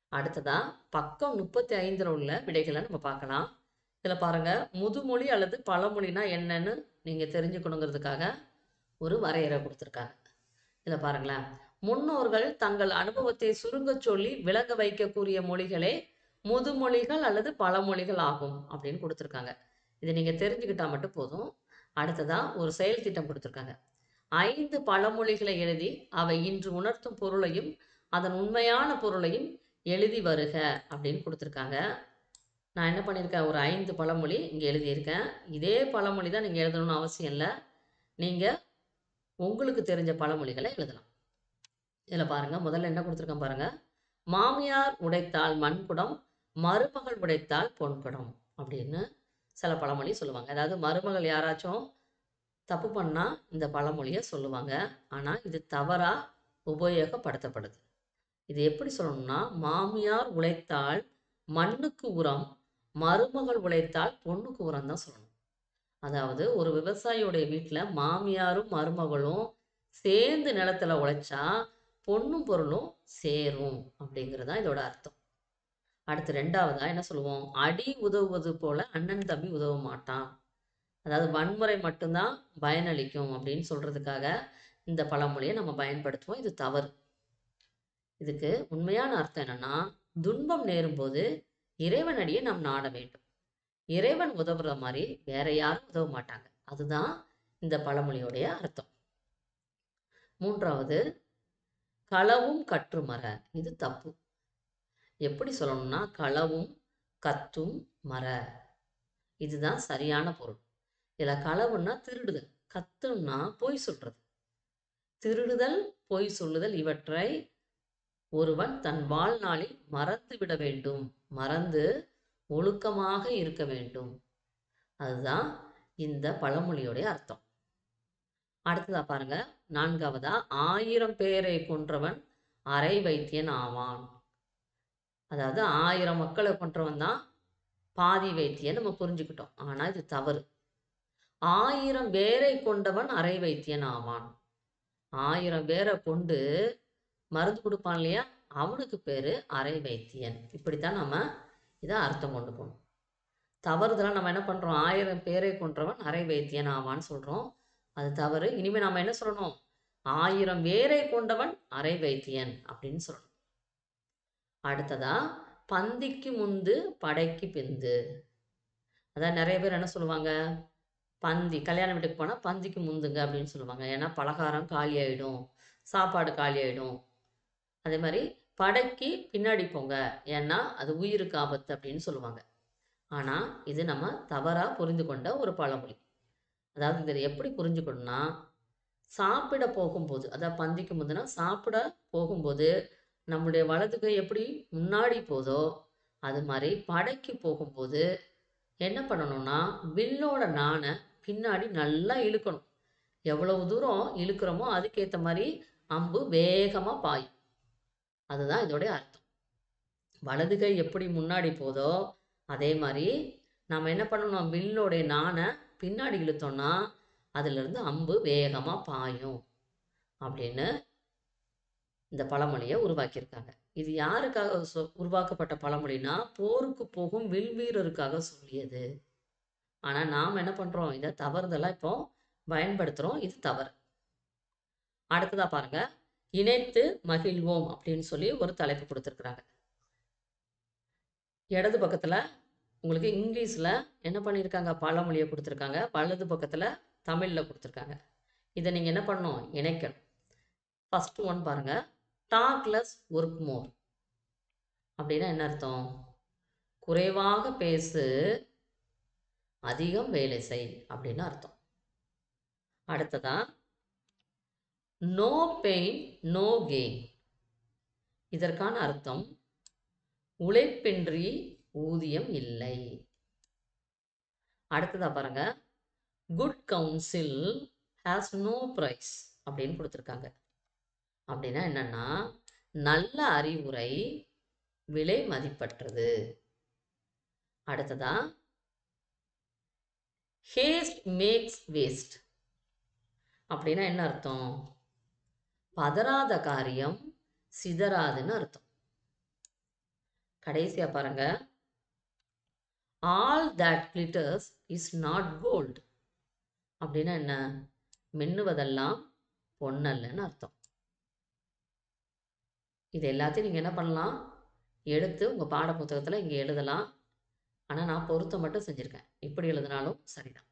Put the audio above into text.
அடுத்ததா பக்கம் முப்பத்தி ஐந்தில் உள்ள விடைகளை நம்ம பார்க்கலாம் இதில் பாருங்க முதுமொழி அல்லது பழமொழினா என்னன்னு நீங்கள் தெரிஞ்சுக்கணுங்கிறதுக்காக ஒரு வரையறை கொடுத்துருக்காங்க இதில் பாருங்களேன் முன்னோர்கள் தங்கள் அனுபவத்தை சுருங்கச் சொல்லி விளங்க வைக்கக்கூடிய மொழிகளே முதுமொழிகள் அல்லது பழமொழிகள் ஆகும் அப்படின்னு கொடுத்துருக்காங்க இதை நீங்கள் தெரிஞ்சுக்கிட்டா மட்டும் போதும் அடுத்ததா ஒரு செயல் திட்டம் கொடுத்துருக்காங்க ஐந்து பழமொழிகளை எழுதி அவை இன்று உணர்த்தும் பொருளையும் அதன் உண்மையான பொருளையும் எழுதி வருக அப்படின்னு கொடுத்துருக்காங்க நான் என்ன பண்ணியிருக்கேன் ஒரு ஐந்து பழமொழி இங்கே எழுதியிருக்கேன் இதே பழமொழி தான் நீங்கள் எழுதணும்னு அவசியம் இல்லை நீங்கள் உங்களுக்கு தெரிஞ்ச பழமொழிகளை எழுதலாம் இதில் பாருங்கள் முதல்ல என்ன கொடுத்துருக்கேன் பாருங்கள் மாமியார் உடைத்தால் மண்குடம் மருமகள் உடைத்தால் பொன்குடம் அப்படின்னு சில பழமொழி சொல்லுவாங்க அதாவது மருமகள் யாராச்சும் தப்பு பண்ணால் இந்த பழமொழியை சொல்லுவாங்க ஆனால் இது தவறாக உபயோகப்படுத்தப்படுது இது எப்படி சொல்லணும்னா மாமியார் உழைத்தால் மண்ணுக்கு உரம் மருமகள் உழைத்தால் பொண்ணுக்கு உரம் தான் சொல்லணும் அதாவது ஒரு விவசாயியோடைய வீட்டில் மாமியாரும் மருமகளும் சேர்ந்து நிலத்துல உழைச்சா பொண்ணும் பொருளும் சேரும் அப்படிங்கிறது தான் இதோட அர்த்தம் அடுத்து ரெண்டாவதா என்ன சொல்லுவோம் அடி உதவுவது போல அண்ணன் தம்பி உதவ மாட்டான் அதாவது வன்முறை மட்டும்தான் பயனளிக்கும் அப்படின்னு சொல்றதுக்காக இந்த பழமொழியை நம்ம பயன்படுத்துவோம் இது தவறு இதுக்கு உண்மையான அர்த்தம் என்னன்னா துன்பம் நேரும்போது இறைவனடியே நாம் நாட வேண்டும் இறைவன் உதவுற மாதிரி வேற யாரும் உதவ மாட்டாங்க அதுதான் இந்த பழமொழியோடைய அர்த்தம் மூன்றாவது களவும் கற்றுமர இது தப்பு எப்படி சொல்லணும்னா களவும் கத்தும் மர இதுதான் சரியான பொருள் இதில் களவுன்னா திருடுதல் கத்துன்னா பொய் சொல்றது திருடுதல் பொய் சொல்லுதல் இவற்றை ஒருவன் தன் வாழ்நாளில் மறந்து விட வேண்டும் மறந்து ஒழுக்கமாக இருக்க வேண்டும் அதுதான் இந்த பழமொழியோடைய அர்த்தம் அடுத்ததா பாருங்க நான்காவதா ஆயிரம் பேரை கொன்றவன் அரை வைத்தியன் ஆவான் அதாவது ஆயிரம் மக்களை கொன்றவன் தான் பாதி வைத்தியன் நம்ம புரிஞ்சுக்கிட்டோம் ஆனா இது தவறு ஆயிரம் பேரை கொண்டவன் அரை வைத்தியன் ஆவான் ஆயிரம் பேரை கொண்டு மருந்து கொடுப்பான் இல்லையா அவனுக்கு பேரு அரை வைத்தியன் இப்படித்தான் நம்ம இதை அர்த்தம் கொண்டு போகணும் தவறுதெல்லாம் நம்ம என்ன பண்றோம் ஆயிரம் பேரை கொன்றவன் அரை வைத்தியன் ஆவான்னு சொல்றோம் அது தவறு இனிமே நாம என்ன சொல்லணும் ஆயிரம் வேரை கொண்டவன் அரை வைத்தியன் அப்படின்னு சொல்லணும் அடுத்ததா பந்திக்கு முந்து படைக்கு பிந்து அதான் நிறைய பேர் என்ன சொல்லுவாங்க பந்தி கல்யாண வீட்டுக்கு போனால் பந்திக்கு முந்துங்க அப்படின்னு சொல்லுவாங்க ஏன்னா பலகாரம் காலி ஆயிடும் சாப்பாடு காலி ஆயிடும் அதே மாதிரி படைக்கு பின்னாடி போங்க ஏன்னா அது உயிருக்கு ஆபத்து அப்படின்னு சொல்லுவாங்க ஆனால் இது நம்ம தவறாக புரிந்து கொண்ட ஒரு பழமொழி அதாவது இதை எப்படி புரிஞ்சுக்கணும்னா சாப்பிட போகும்போது அதாவது பந்திக்கு முந்தினா சாப்பிட போகும்போது நம்முடைய வலது கை எப்படி முன்னாடி போதோ அது மாதிரி படைக்கு போகும்போது என்ன பண்ணணும்னா வில்லோட நாணை பின்னாடி நல்லா இழுக்கணும் எவ்வளவு தூரம் இழுக்கிறோமோ அதுக்கேற்ற மாதிரி அம்பு வேகமாக பாயும் அதுதான் இதோடைய அர்த்தம் வலது கை எப்படி முன்னாடி போதோ அதே மாதிரி நாம் என்ன பண்ணணும் வில்லோடைய நாணை பின்னாடி இழுத்தோம்னா அதிலிருந்து அம்பு வேகமாக பாயும் அப்படின்னு இந்த பழமொழியை உருவாக்கியிருக்காங்க இது யாருக்காக சொ உருவாக்கப்பட்ட பழமொழினா போருக்கு போகும் வில் வீரருக்காக சொல்லியது ஆனால் நாம் என்ன பண்ணுறோம் இதை தவறுதெல்லாம் இப்போ பயன்படுத்துகிறோம் இது தவறு அடுத்ததா பாருங்க இணைத்து மகிழ்வோம் அப்படின்னு சொல்லி ஒரு தலைப்பு கொடுத்துருக்குறாங்க இடது பக்கத்தில் உங்களுக்கு இங்கிலீஷில் என்ன பண்ணியிருக்காங்க பழமொழியை கொடுத்துருக்காங்க வலது பக்கத்தில் தமிழில் கொடுத்துருக்காங்க இதை நீங்கள் என்ன பண்ணணும் இணைக்கணும் ஃபஸ்ட்டு ஒன் பாருங்கள் டாக்லெஸ் ஒர்க் மோர் அப்படின்னா என்ன அர்த்தம் குறைவாக பேசு அதிகம் வேலை செய் அப்படின்னு அர்த்தம் அடுத்ததா நோ பெயின் நோ கெயின் இதற்கான அர்த்தம் உழைப்பின்றி ஊதியம் இல்லை அடுத்ததா பாருங்க good counsel has no price அப்படின்னு கொடுத்துருக்காங்க அப்படின்னா என்னன்னா நல்ல அறிவுரை விலை மதிப்பற்றது அடுத்ததா ஹேஸ்ட் மேக்ஸ் வேஸ்ட் அப்படின்னா என்ன அர்த்தம் பதறாத காரியம் சிதறாதுன்னு அர்த்தம் கடைசியாக பாருங்க all that glitters is not gold அப்படின்னா என்ன மின்னுவதெல்லாம் பொன்னல்லன்னு அர்த்தம் இது எல்லாத்தையும் நீங்கள் என்ன பண்ணலாம் எடுத்து உங்கள் பாட புத்தகத்தில் இங்கே எழுதலாம் ஆனால் நான் பொருத்தம் மட்டும் செஞ்சுருக்கேன் இப்படி எழுதினாலும் சரிதான்